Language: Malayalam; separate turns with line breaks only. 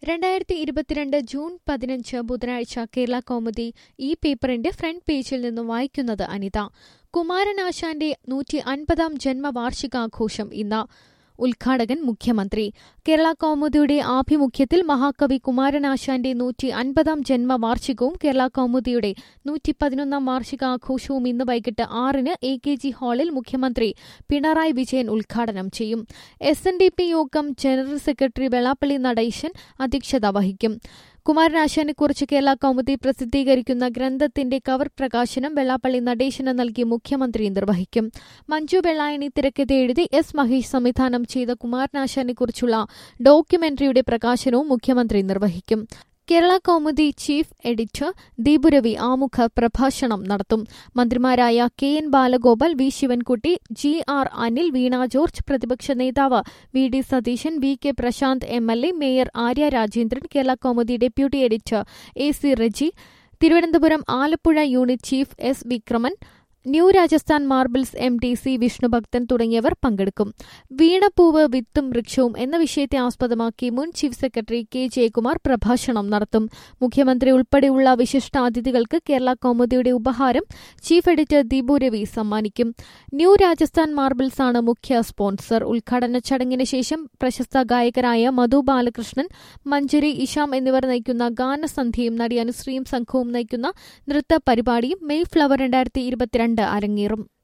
രണ്ടായിരത്തി ഇരുപത്തിരണ്ട് ജൂൺ പതിനഞ്ച് ബുധനാഴ്ച കേരള കൗമുദി ഈ പേപ്പറിന്റെ ഫ്രണ്ട് പേജിൽ നിന്നും വായിക്കുന്നത് അനിത കുമാരനാശാന്റെ നൂറ്റി അൻപതാം ജന്മവാർഷികാഘോഷം ഇന്ന് ഉദ്ഘാടകൻ മുഖ്യമന്ത്രി കേരള കൗമുദിയുടെ ആഭിമുഖ്യത്തിൽ മഹാകവി കുമാരനാശാന്റെ നൂറ്റി അൻപതാം ജന്മവാർഷികവും കേരള കൗമുദിയുടെ നൂറ്റി പതിനൊന്നാം വാർഷികാഘോഷവും ഇന്ന് വൈകിട്ട് ആറിന് എ കെ ജി ഹാളിൽ മുഖ്യമന്ത്രി പിണറായി വിജയൻ ഉദ്ഘാടനം ചെയ്യും എസ് എൻ ഡി പി യോഗം ജനറൽ സെക്രട്ടറി വെള്ളാപ്പള്ളി നടേശൻ അധ്യക്ഷത വഹിക്കും കുമാരനാശാനെക്കുറിച്ച് കേരള കൗമുദി പ്രസിദ്ധീകരിക്കുന്ന ഗ്രന്ഥത്തിന്റെ കവർ പ്രകാശനം വെള്ളാപ്പള്ളി നടേശന് നൽകി മുഖ്യമന്ത്രി നിർവഹിക്കും മഞ്ജു വെള്ളായണി തിരക്കഥ എഴുതി എസ് മഹേഷ് സംവിധാനം ചെയ്ത കുമാരനാശാനെക്കുറിച്ചുള്ള ഡോക്യുമെന്ററിയുടെ പ്രകാശനവും മുഖ്യമന്ത്രി നിർവഹിക്കും കേരള കൗമുദി ചീഫ് എഡിറ്റർ ദീപുരവി ആമുഖ പ്രഭാഷണം നടത്തും മന്ത്രിമാരായ K N Balagopal V Sivankutty G R Anil Veena George പ്രതിപക്ഷ നേതാവ് V D Satheesan V K Prasanth M L A mayor Arya Rajendran Kerala Kaumudi deputy editor A C Reji Thiruvananthapuram Alappuzha unit chief S Vikraman new Rajasthan marbles M T C Vishnubhakthan തുടങ്ങിയവർ പങ്കെടുക്കും വീണപ്പൂവ് വിത്തും വൃക്ഷവും എന്ന വിഷയത്തെ ആസ്പദമാക്കി മുൻ ചീഫ് സെക്രട്ടറി കെ ജയകുമാർ പ്രഭാഷണം നടത്തും മുഖ്യമന്ത്രി ഉൾപ്പെടെയുള്ള വിശിഷ്ടാതിഥികൾക്ക് കേരള കൗമുദിയുടെ ഉപഹാരം ചീഫ് എഡിറ്റർ ദീപു രവി സമ്മാനിക്കും ന്യൂ രാജസ്ഥാൻ മാർബിൾസ് ആണ് മുഖ്യ സ്പോൺസർ ഉദ്ഘാടന ചടങ്ങിന് ശേഷം പ്രശസ്ത ഗായകരായ മധു ബാലകൃഷ്ണൻ മഞ്ജരി ഇഷാം എന്നിവർ നയിക്കുന്ന ഗാനസന്ധ്യയും നടി അനുശ്രീയും സംഘവും നയിക്കുന്ന നൃത്ത പരിപാടിയും മെയ് ഫ്ലവർ രണ്ടായിരത്തി ഇരുപത്തിരണ്ട് അരങ്ങേറും